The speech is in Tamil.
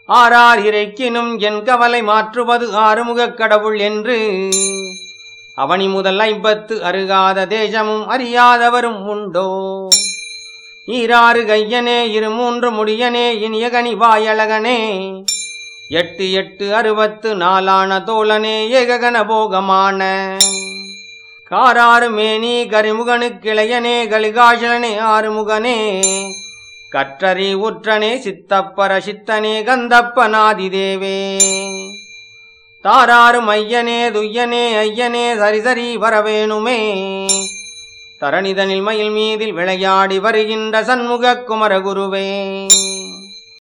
ஆறார் இறைக்கினும் என் கவலை மாற்றுவது ஆறுமுகக் கடவுள் என்று அவனி முதல் ஐம்பத்து அருகாத தேசமும் அறியாதவரும் உண்டோ ஈராறு கையனே இரு மூன்று முடியனே இனிய கனிவாயழகனே எட்டு எட்டு அறுபத்து நாலான தோழனே ஏககன போகமான காராறு மேனி கரிமுகனுக்கிளையனே கலிகாசலனே ஆறுமுகனே கற்றறி உற்றனே சித்தப்பர சித்தனே கந்தப்பனாதி தேவே தாராறு மையனே துய்யனே ஐயனே சரி சரி வரவேணுமே தரணிதனில் மயில் மீதில் விளையாடி வருகின்ற சண்முக குமரகுருவே